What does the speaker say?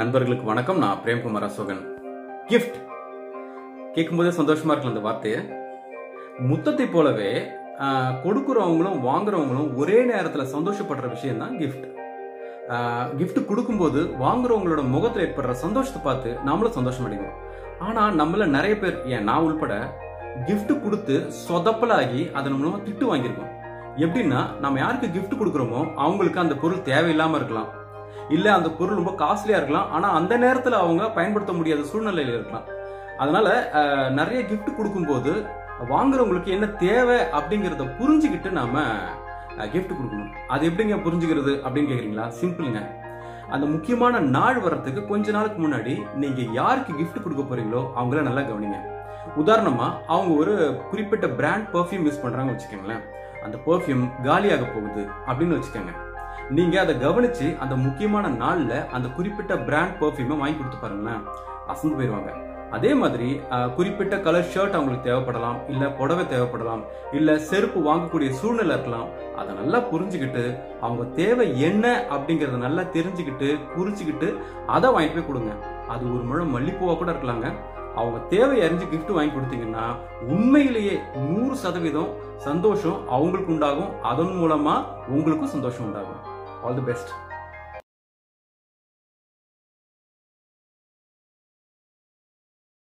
நண்பர்களுக்கு வணக்கம் நான் பிரேம்குமார் அசோகன் கிஃப்ட் கேட்கும்போதே சந்தோஷமா இருக்கலாம் அந்த வார்த்தையை முத்தத்தை போலவே ஆஹ், கொடுக்குறவங்களும் வாங்குறவங்களும் ஒரே நேரத்தில் சந்தோஷப்படுற விஷயம் தான் கிஃப்ட் கிஃப்ட் கொடுக்கும்போது வாங்குறவங்களோட முகத்தில் ஏற்படுற சந்தோஷத்தை பார்த்து நாமளும் சந்தோஷம் அடைவோம் ஆனால் நம்மள நிறைய பேர் ஏன் நான் உள்பட gift கொடுத்து சொதப்பலாகி அதன் மூலமா திட்டு வாங்கியிருக்கோம் எப்படின்னா நம்ம யாருக்கு gift கொடுக்குறோமோ அவங்களுக்கு அந்த பொருள் தேவையில்லாம இருக்கலாம் இல்ல அந்த பொருள் ரொம்ப காஸ்ட்லியா இருக்கலாம் ஆனா அந்த நேரத்துல அவங்க பயன்படுத்த முடியாத சூழ்நிலையில இருக்கலாம் அதனால அஹ், நிறைய gift கொடுக்கும்போது வாங்குறவங்களுக்கு என்ன தேவை அப்படிங்கறத புரிஞ்சுக்கிட்டு நாம gift கொடுக்கணும் அது எப்படிங்க புரிஞ்சுக்கிறது அப்படின்னு கேக்குறீங்களா சிம்பிளுங்க அந்த முக்கியமான நாள் வர்றதுக்கு கொஞ்ச நாளுக்கு முன்னாடி நீங்க யாருக்கு gift கொடுக்க போறீங்களோ அவங்கள நல்லா கவனிங்க உதாரணமா அவங்க ஒரு குறிப்பிட்ட பிராண்ட் பெர்ஃப்யூம் யூஸ் பண்றாங்க வச்சுக்கோங்களேன் அந்த பெர்ஃப்யூம் காலியாக போகுது அப்படின்னு வச்சுக்கோங்க நீங்க அதை கவனிச்சு அந்த முக்கியமான நாள்ல அந்த குறிப்பிட்ட பிராண்ட் பெர்ஃப்யூமை வாங்கி கொடுத்து பாருங்களேன் அசந்து போயிடுவாங்க அதே மாதிரி அஹ், குறிப்பிட்ட கலர் ஷர்ட் அவங்களுக்கு தேவைப்படலாம் இல்ல புடவை தேவைப்படலாம் இல்ல செருப்பு வாங்கக்கூடிய சூழ்நிலை இருக்கலாம் அதை நல்லா புரிஞ்சுக்கிட்டு அவங்க தேவை என்ன அப்படிங்கறத நல்லா தெரிஞ்சுக்கிட்டு புரிஞ்சுக்கிட்டு அதை வாங்கிட்டு போய் கொடுங்க அது ஒரு முழம் மல்லிப்பூவா கூட இருக்கலாங்க அவங்க தேவை அறிஞ்சு gift வாங்கி கொடுத்தீங்கன்னா உண்மையிலேயே நூறு சதவீதம் சந்தோஷம் அவங்களுக்கு உண்டாகும் அதன் மூலமா உங்களுக்கும் சந்தோஷம் உண்டாகும் ஆல் தி பெஸ்ட்